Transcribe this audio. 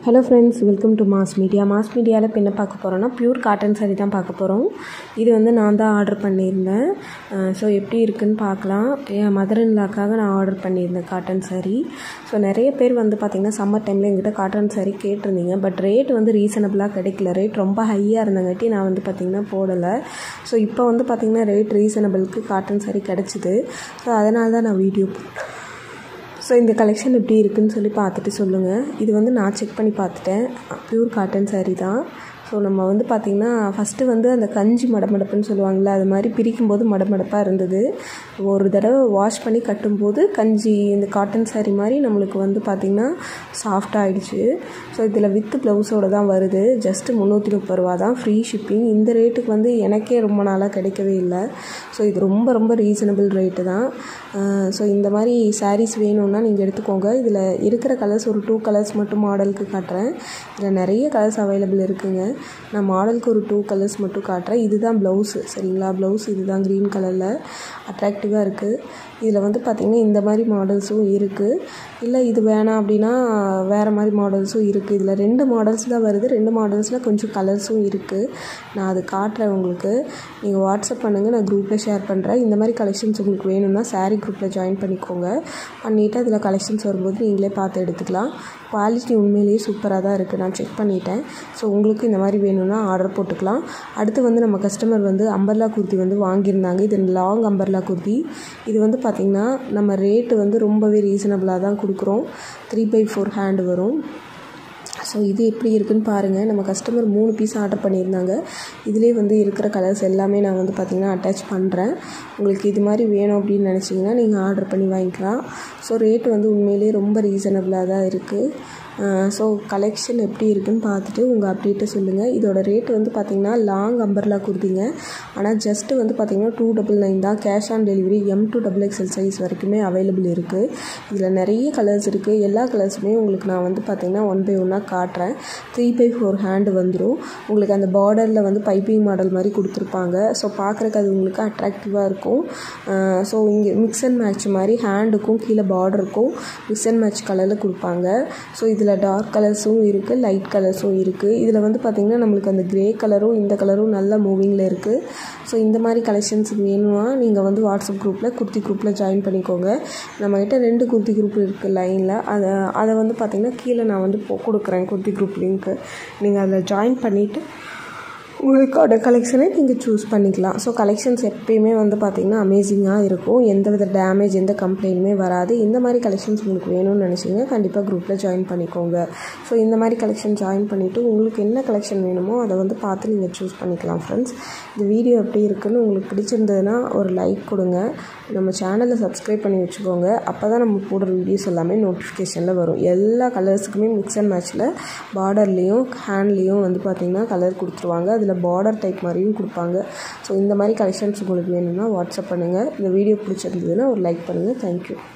hello friends welcome to mass media mass மீடியாவில் இப்போ என்ன பார்க்க போகிறோன்னா ப்யூர் காட்டன் saree தான் பார்க்க போகிறோம் இது வந்து நான் தான் ஆர்டர் பண்ணியிருந்தேன் ஸோ எப்படி இருக்குன்னு பார்க்கலாம் என் மதர் இன்லாக்காக நான் ஆர்டர் பண்ணியிருந்தேன் காட்டன் saree ஸோ நிறைய பேர் வந்து பார்த்திங்கன்னா சம்மர் டைமில் எங்கிட்ட காட்டன் saree கேட்டிருந்தீங்க பட் ரேட் வந்து ரீசனபிளாக கிடைக்கல ரேட் ரொம்ப ஹையாக இருந்தங்காட்டி நான் வந்து பார்த்திங்கன்னா போடலை ஸோ இப்போ வந்து பார்த்திங்கன்னா ரேட் ரீசனபிளுக்கு காட்டன் saree கிடச்சிது ஸோ அதனால தான் நான் வீடியோ ஸோ இந்த கலெக்ஷன் எப்படி இருக்குன்னு சொல்லி பார்த்துட்டு சொல்லுங்கள் இது வந்து நான் செக் பண்ணி பார்த்துட்டேன் ப்யூர் காட்டன் saree தான் ஸோ நம்ம வந்து பார்த்திங்கன்னா ஃபஸ்ட்டு வந்து அந்த கஞ்சி மடமடப்புன்னு சொல்லுவாங்கள்ல அது மாதிரி பிரிக்கும்போது மடமடப்பாக இருந்தது ஒரு தடவை வாஷ் பண்ணி கட்டும்போது கஞ்சி இந்த காட்டன் saree மாதிரி நம்மளுக்கு வந்து பார்த்திங்கன்னா சாஃப்டாக ஆயிடுச்சு ஸோ இதில் வித் ப்ளவுஸோடு தான் வருது ஜஸ்ட்டு முந்நூற்றி முப்பது ரூபா தான் ஃப்ரீ ஷிப்பிங் இந்த ரேட்டுக்கு வந்து எனக்கே ரொம்ப நாளாக கிடைக்கவே இல்லை ஸோ இது ரொம்ப ரொம்ப ரீசனபிள் ரேட்டு தான் ஸோ இந்த மாதிரி சாரீஸ் வேணும்னா நீங்கள் எடுத்துக்கோங்க இதில் இருக்கிற கலர்ஸ் ஒரு டூ கலர்ஸ் மட்டும் மாடலுக்கு காட்டுறேன் இதில் நிறைய கலர்ஸ் அவைலபிள் இருக்குங்க நான் மாடலுக்கு ஒரு டூ கலர்ஸ் மட்டும் காட்டுறேன் இதுதான் ப்ளவுஸு சரிங்களா ப்ளவுஸ் இதுதான் க்ரீன் கலரில் அட்ராக்டிவாக இருக்குது இதில் வந்து பார்த்திங்கன்னா இந்த மாதிரி மாடல்ஸும் இருக்குது இல்லை இது வேணாம் அப்படின்னா வேறு மாதிரி மாடல்ஸும் இருக்குது இதில் ரெண்டு மாடல்ஸ் தான் வருது ரெண்டு மாடல்ஸில் கொஞ்சம் கலர்ஸும் இருக்குது நான் அது காட்டுறேன் உங்களுக்கு நீங்கள் வாட்ஸ்அப் பண்ணுங்கள் நான் குரூப்பில் ஷேர் பண்ணுறேன் இந்த மாதிரி கலெக்ஷன்ஸ் உங்களுக்கு வேணும்னா சாரீ குரூப்பில் ஜாயின் பண்ணிக்கோங்க பண்ணிவிட்டு அதில் கலெக்ஷன்ஸ் வரும்போது நீங்களே பார்த்து எடுத்துக்கலாம் குவாலிட்டி உண்மையிலேயே சூப்பராக தான் இருக்குது நான் செக் பண்ணிட்டேன் ஸோ உங்களுக்கு இந்த மாதிரி வேணும்னா ஆர்டர் போட்டுக்கலாம் அடுத்து வந்து நம்ம கஸ்டமர் வந்து அம்பர்லா குர்த்தி வந்து வாங்கியிருந்தாங்க இது லாங் அம்பர்லா குர்த்தி இது வந்து பார்த்திங்கன்னா நம்ம ரேட்டு வந்து ரொம்பவே ரீசனபிளாக தான் கொடுக்குறோம் த்ரீ பை ஃபோர் ஹேண்டு வரும் ஸோ இது எப்படி இருக்குன்னு பாருங்கள் நம்ம கஸ்டமர் மூணு பீஸ் ஆர்டர் பண்ணியிருந்தாங்க இதிலே வந்து இருக்கிற கலர்ஸ் எல்லாமே நான் வந்து பார்த்திங்கன்னா அட்டாச் பண்ணுறேன் உங்களுக்கு இது மாதிரி வேணும் அப்படின்னு நினச்சிங்கன்னா நீங்கள் ஆர்டர் பண்ணி வாங்கிக்கலாம் ஸோ ரேட் வந்து உண்மையிலேயே ரொம்ப ரீசனபிளாக தான் இருக்குது ஸோ கலெக்ஷன் எப்படி இருக்குன்னு பார்த்துட்டு உங்கள் அப்டேட்டை சொல்லுங்கள் இதோட ரேட் வந்து பார்த்திங்கன்னா லாங் அம்பர்லா கொடுத்தீங்க ஆனால் ஜஸ்ட்டு வந்து பார்த்திங்கன்னா டூ டபுள் நைன் தான் cash on delivery M two double XL size வரைக்குமே அவைலபிள் இருக்குது இதில் நிறைய கலர்ஸ் இருக்குது எல்லா கலர்ஸுமே உங்களுக்கு நான் வந்து பார்த்திங்கன்னா ஒன் பை ஒன்னாக காட்டுறேன் த்ரீ பை ஃபோர் ஹேண்டு வந்துடும் உங்களுக்கு அந்த பார்டரில் வந்து பைப்பிங் மாடல் மாதிரி கொடுத்துருப்பாங்க ஸோ பார்க்குறக்கு அது உங்களுக்கு அட்ராக்டிவாக இருக்கும் ஸோ இங்கே மிக்ஸ் அண்ட் மேட்ச் மாதிரி ஹேண்டுக்கும் கீழே பார்டருக்கும் மிக்ஸ் அண்ட் மேட்ச் கலரில் கொடுப்பாங்க ஸோ இதில் டார்க் கலர்ஸும் இருக்குது லைட் கலர்ஸும் இருக்குது இதில் வந்து பார்த்திங்கன்னா நம்மளுக்கு அந்த க்ரே கலரும் இந்த கலரும் நல்ல மூவிங்கில் இருக்குது ஸோ இந்த மாதிரி கலெக்ஷன்ஸ் வேணும்னா நீங்கள் வந்து வாட்ஸ்அப் குரூப்பில் குர்த்தி குரூப்பில் ஜாயின் பண்ணிக்கோங்க நம்மக்கிட்ட ரெண்டு குர்த்தி குரூப் இருக்குது லைனில் அதை அதை வந்து பார்த்திங்கன்னா கீழே நான் வந்து போ கொடுக்குறேன் குர்த்தி குரூப் லிங்க்கு நீங்கள் அதில் ஜாயின் பண்ணிவிட்டு உங்களுக்கோட கலெக்ஷனை நீங்கள் சூஸ் பண்ணிக்கலாம் ஸோ கலெக்ஷன்ஸ் எப்பயுமே வந்து பார்த்திங்கன்னா அமேசிங்காக இருக்கும் எந்த வித டேமேஜ் எந்த கம்ப்ளைண்ட்டுமே வராது இந்த மாதிரி கலெக்ஷன்ஸ் உங்களுக்கு வேணும்னு நினச்சிங்க கண்டிப்பாக குரூப்பில் ஜாயின் பண்ணிக்கோங்க ஸோ இந்த மாதிரி கலெக்ஷன் ஜாயின் பண்ணிவிட்டு உங்களுக்கு என்ன கலெக்ஷன் வேணுமோ அதை வந்து பார்த்து நீங்கள் சூஸ் பண்ணிக்கலாம் ஃப்ரெண்ட்ஸ் இந்த வீடியோ எப்படி இருக்குன்னு உங்களுக்கு பிடிச்சிருந்ததுன்னா ஒரு லைக் கொடுங்க நம்ம சேனலை சப்ஸ்கிரைப் பண்ணி வச்சுக்கோங்க அப்போ தான் நம்ம போடுற வீடியோஸ் எல்லாமே நோட்டிஃபிகேஷனில் வரும் எல்லா கலர்ஸுக்குமே மிக்ஸ் அண்ட் மேட்ச்சில் பார்டர்லேயும் ஹேண்ட்லேயும் வந்து பார்த்திங்கன்னா கலர் கொடுத்துருவாங்க அதில் பார்டர் டைப் மாதிரியும் கொடுப்பாங்க ஸோ இந்த மாதிரி கலெக்ஷன்ஸ் உங்களுக்கு வேணும்னா வாட்ஸ்அப் பண்ணுங்கள் இந்த வீடியோ பிடிச்சிருந்ததுன்னா ஒரு லைக் பண்ணுங்கள் தேங்க்யூ